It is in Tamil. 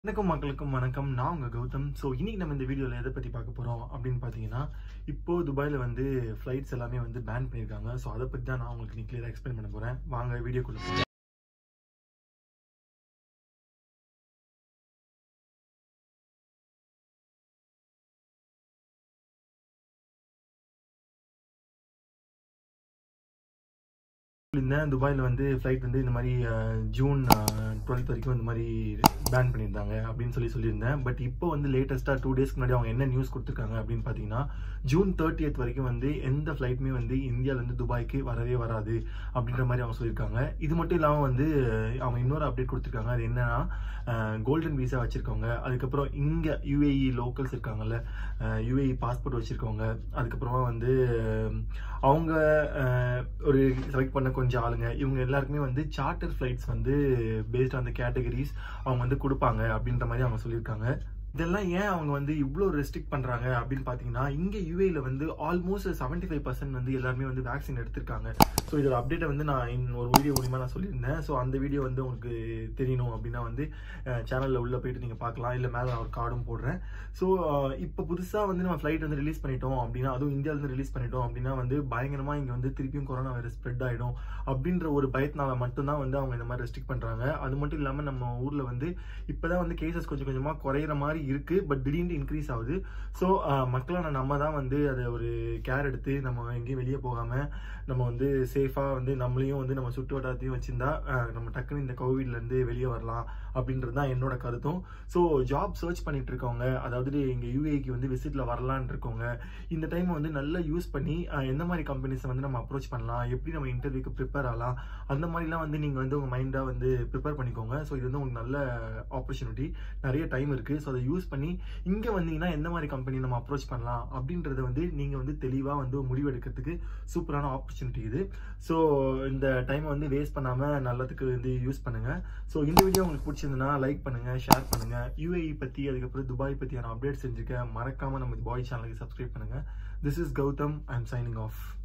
வணக்கம் மக்களுக்கும் வணக்கம் நான் உங்கள் கௌதம் ஸோ இன்னைக்கு நம்ம இந்த வீடியோவில் எதை பற்றி பார்க்க போகிறோம் அப்படின்னு பார்த்தீங்கன்னா இப்போ துபாயில் வந்து ஃப்ளைட்ஸ் எல்லாமே வந்து பேன் பண்ணியிருக்காங்க ஸோ அதை பற்றி தான் நான் உங்களுக்கு நீ கிளியராக எக்ஸ்பிளைன் பண்ண போகிறேன் வாங்க வீடியோக்குள்ள போகலாம். சொல்லியிருந்தேன் துபாயில் வந்து ஃப்ளைட் வந்து இந்த மாதிரி அஹ், ஜூன் டுவெல்த் வரைக்கும் இந்த மாதிரி பேன் பண்ணியிருந்தாங்க அப்படின்னு சொல்லி சொல்லியிருந்தேன் பட் இப்போ வந்து லேட்டஸ்ட்டாக டூ டேஸ்க்கு முன்னாடி அவங்க என்ன நியூஸ் கொடுத்துருக்காங்க அப்படின்னு பார்த்தீங்கன்னா ஜூன் தேர்ட்டியத் வரைக்கும் வந்து எந்த ஃப்ளைட்டுமே வந்து இந்தியாவிலேருந்து துபாய்க்கு வரவே வராது அப்படின்ற மாதிரி அவங்க சொல்லியிருக்காங்க இது மட்டும் இல்லாமல் வந்து அஹ், அவங்க இன்னொரு அப்டேட் கொடுத்துருக்காங்க அது என்னன்னா கோல்டன் வீசா வச்சுருக்கவங்க அதுக்கப்புறம் இங்கே யூஏஇ லோக்கல்ஸ் இருக்காங்கல்ல யூஏஇ பாஸ்போர்ட் வச்சுருக்கவங்க அதுக்கப்புறமா வந்து அஹ், அவங்க அஹ், ஒரு செலக்ட் பண்ண கொஞ்சம் ஆளுங்க இவங்க எல்லாருக்குமே வந்து சார்ட்டர் ஃப்ளைட்ஸ் வந்து பேஸ்ட் ஆன் த கேட்டகரிஸ் அவங்க வந்து கொடுப்பாங்க அப்படின்ற மாதிரி அவங்க சொல்லியிருக்காங்க இதெல்லாம் ஏன் அவங்க வந்து இவ்வளோ ரெஸ்ட்ரிக்ட் பண்ணுறாங்க அப்படின்னு பார்த்தீங்கன்னா இங்கே யூஏயில் வந்து ஆல்மோஸ்ட் செவன்ட்டி ஃபைவ் பர்சன்ட் வந்து எல்லாருமே வந்து வேக்சின் எடுத்திருக்காங்க ஸோ இதோட அப்டேட்டை வந்து நான் இன் ஒரு வீடியோ மூலிமா நான் சொல்லியிருந்தேன் ஸோ அந்த வீடியோ வந்து உங்களுக்கு தெரியணும் அப்படின்னா வந்து சேனலில் உள்ளே போயிட்டு நீங்கள் பார்க்கலாம் இல்லை மேலே நான் ஒரு கார்டும் போடுறேன் ஸோ இப்போ புதுசாக வந்து நம்ம ஃப்ளைட் வந்து ரிலீஸ் பண்ணிட்டோம் அப்படின்னா அதுவும் இந்தியாவிலேருந்து ரிலீஸ் பண்ணிட்டோம் அப்படின்னா வந்து பயங்கரமாக இங்கே வந்து திருப்பியும் கொரோனா வைரஸ் ஸ்ப்ரெட் ஆகிடும் அப்படின்ற ஒரு பயத்தினால மட்டும்தான் வந்து அவங்க இந்த மாதிரி ரெஸ்ட்ரிக்ட் பண்ணுறாங்க அது மட்டும் இல்லாமல் நம்ம ஊரில் வந்து இப்போதான் வந்து கேசஸ் கொஞ்சம் கொஞ்சமாக குறையிற மாதிரி இருக்கு பட் திடீர்னு இன்க்ரீஸ் ஆகுது ஸோ மக்களான நம்ம தான் வந்து அதை ஒரு கேர் எடுத்து நம்ம எங்கேயும் வெளியே போகாமல் நம்ம வந்து சேஃபாக வந்து நம்மளையும் வந்து நம்ம சுற்று வட்டாரத்தையும் வச்சிருந்தா அஹ், நம்ம டக்குன்னு இந்த கோவிட்லேருந்து வெளியே வரலாம் அப்படின்றது தான் என்னோட கருத்தும் ஸோ ஜாப் சர்ச் பண்ணிட்டு இருக்கவங்க அதாவது இங்கே யூஏக்கு வந்து விசிட்டில் வரலான்னு இருக்கவங்க இந்த டைம் வந்து நல்லா யூஸ் பண்ணி அஹ், எந்த மாதிரி கம்பெனிஸை வந்து நம்ம அப்ரோச் பண்ணலாம் எப்படி நம்ம இன்டர்வியூக்கு ப்ரிப்பேர் ஆகலாம் அந்த மாதிரிலாம் வந்து நீங்கள் வந்து உங்கள் மைண்டாக வந்து ப்ரிப்பேர் பண்ணிக்கோங்க ஸோ இது வந்து உங்களுக்கு நல்ல ஆப்பர்ச்சுனிட்டி நிறைய டைம் இருக்குது ஸோ அதை யூஸ் பண்ணி இங்கே வந்தீங்கன்னா எந்த மாதிரி கம்பெனி நம்ம அப்ரோச் பண்ணலாம் அப்படின்றத வந்து நீங்கள் வந்து தெளிவாக வந்து முடிவெடுக்கிறதுக்கு சூப்பரான ஆப்பர்ச்சுனிட்டி இது ஸோ இந்த டைமை வந்து வேஸ்ட் பண்ணாமல் நல்லதுக்கு வந்து யூஸ் பண்ணுங்கள் ஸோ இந்த வீடியோ உங்களுக்கு பிடிச்சிருந்ததுன்னா லைக் பண்ணுங்கள் ஷேர் பண்ணுங்கள் யூஏஇ பற்றி அதுக்கப்புறம் துபாய் பற்றியான அப்டேட் செஞ்சுக்க மறக்காமல் நம்ம பாய் சேனலுக்கு சப்ஸ்கிரைப் பண்ணுங்கள் this is Gautham I am signing of